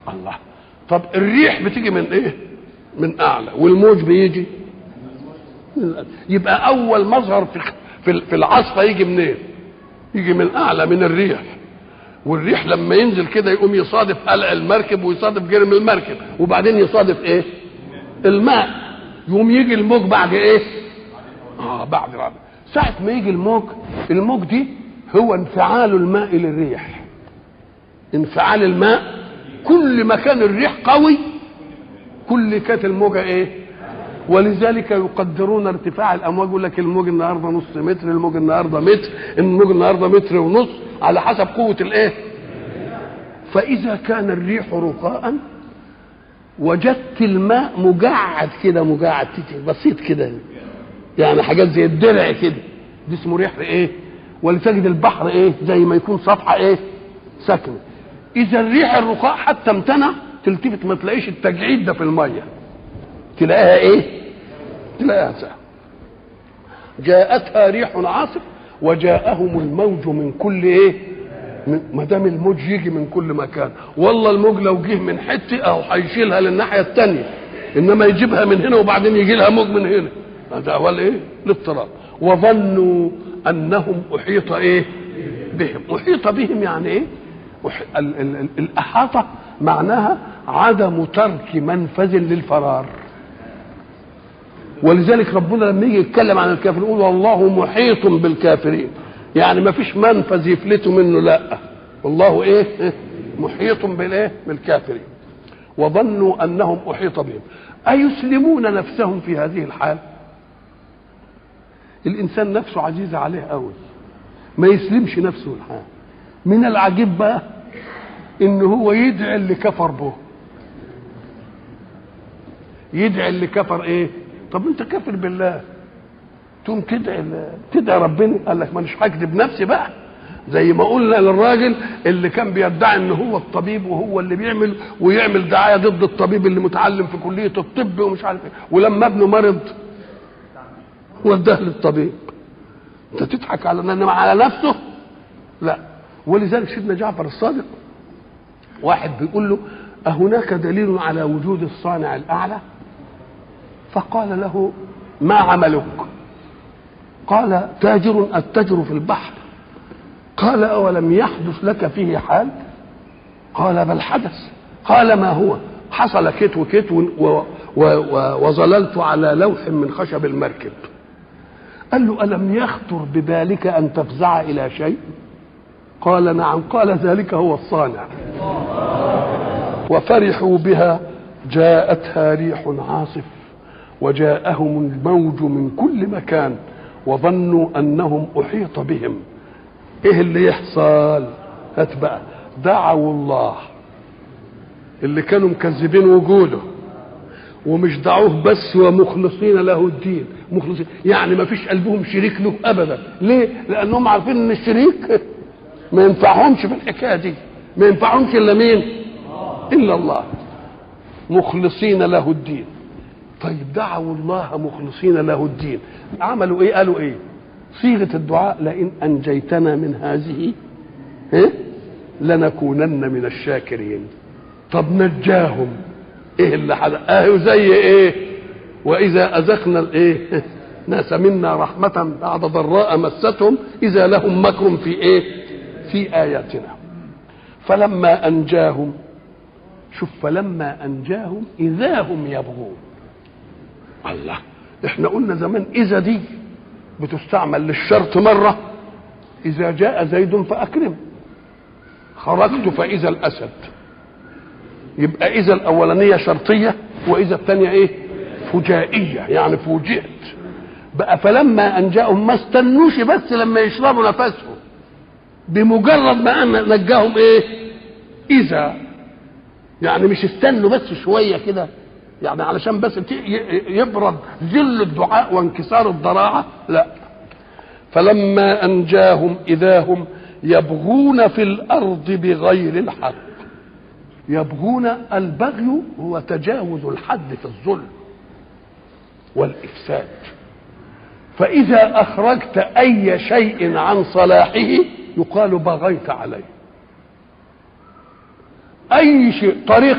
الله طب الريح بتيجي من ايه من اعلى والموج بيجي من الأسفل. يبقى اول مظهر في في في العاصفه يجي منين يجي من اعلى من الريح والريح لما ينزل كده يقوم يصادف قلع المركب ويصادف جرم المركب وبعدين يصادف ايه الماء يقوم يجي الموج بعد ايه اه بعد بعد ساعة ما يجي الموج الموج دي هو انفعال الماء للريح انفعال الماء كل ما كان الريح قوي كل كانت الموجة ايه ولذلك يقدرون ارتفاع الامواج يقول لك الموج النهارده نص متر الموج النهارده متر الموج النهارده متر ونص على حسب قوه الايه فاذا كان الريح رخاء وجدت الماء مجعد كده مجعد بسيط كده يعني حاجات زي الدرع كده دي اسمه ريح ايه ولتجد البحر ايه زي ما يكون صفحه ايه ساكنه اذا الريح الرخاء حتى امتنع تلتفت ما تلاقيش التجعيد ده في الميه تلاقيها ايه تلاقيها سهل جاءتها ريح عاصف وجاءهم الموج من كل ايه ما دام الموج يجي من كل مكان والله الموج لو جه من حته اهو هيشيلها للناحيه الثانيه انما يجيبها من هنا وبعدين يجي لها موج من هنا هذا هو الايه الاضطراب وظنوا انهم احيط ايه بهم احيط بهم يعني ايه أح... ال... ال... ال... الاحاطه معناها عدم ترك منفذ للفرار ولذلك ربنا لما يجي يتكلم عن الكافرين يقول والله محيط بالكافرين يعني ما فيش منفذ يفلتوا منه لا والله ايه محيط بالايه بالكافرين وظنوا انهم احيط بهم ايسلمون نفسهم في هذه الحال الانسان نفسه عزيزه عليه قوي ما يسلمش نفسه الحال من العجيب بقى ان هو يدعي اللي كفر به يدعي اللي كفر ايه طب انت كافر بالله تقوم تدعي تدعي ربنا قال لك مانيش هكذب نفسي بقى زي ما قلنا للراجل اللي كان بيدعي ان هو الطبيب وهو اللي بيعمل ويعمل دعايه ضد الطبيب اللي متعلم في كليه الطب ومش عارف ايه ولما ابنه مرض وداه للطبيب انت تضحك على انما على نفسه لا ولذلك سيدنا جعفر الصادق واحد بيقول له أهناك دليل على وجود الصانع الأعلى فقال له ما عملك قال تاجر أتجر في البحر قال أولم يحدث لك فيه حال قال بل حدث قال ما هو حصل كت وكت و و و وظللت على لوح من خشب المركب قال له ألم يخطر ببالك أن تفزع إلى شيء قال نعم قال ذلك هو الصانع وفرحوا بها جاءتها ريح عاصف وجاءهم الموج من كل مكان وظنوا انهم احيط بهم ايه اللي يحصل هات بقى دعوا الله اللي كانوا مكذبين وجوده ومش دعوه بس ومخلصين له الدين مخلصين يعني ما فيش قلبهم شريك له ابدا ليه لانهم عارفين ان الشريك ما ينفعهمش في الحكايه دي ما ينفعهمش الا مين الا الله مخلصين له الدين طيب دعوا الله مخلصين له الدين عملوا ايه قالوا ايه صيغه الدعاء لئن انجيتنا من هذه إيه؟ لنكونن من الشاكرين طب نجاهم ايه اللي حدث اه زي ايه واذا اذقنا الايه ناس منا رحمة بعد ضراء مستهم إذا لهم مكر في إيه؟ في آياتنا فلما أنجاهم شوف فلما أنجاهم إذا هم يبغون الله احنا قلنا زمان إذا دي بتستعمل للشرط مرة إذا جاء زيد فأكرم خرجت فإذا الأسد يبقى إذا الأولانية شرطية وإذا الثانية إيه فجائية يعني فوجئت بقى فلما أنجاهم ما استنوش بس لما يشربوا نفسهم بمجرد ما أن نجاهم إيه إذا يعني مش استنوا بس شوية كده يعني علشان بس يبرد ذل الدعاء وانكسار الضراعة لا فلما أنجاهم إذا هم يبغون في الأرض بغير الحق يبغون البغي هو تجاوز الحد في الظلم والإفساد فإذا أخرجت أي شيء عن صلاحه يقال بغيت عليه اي شيء طريق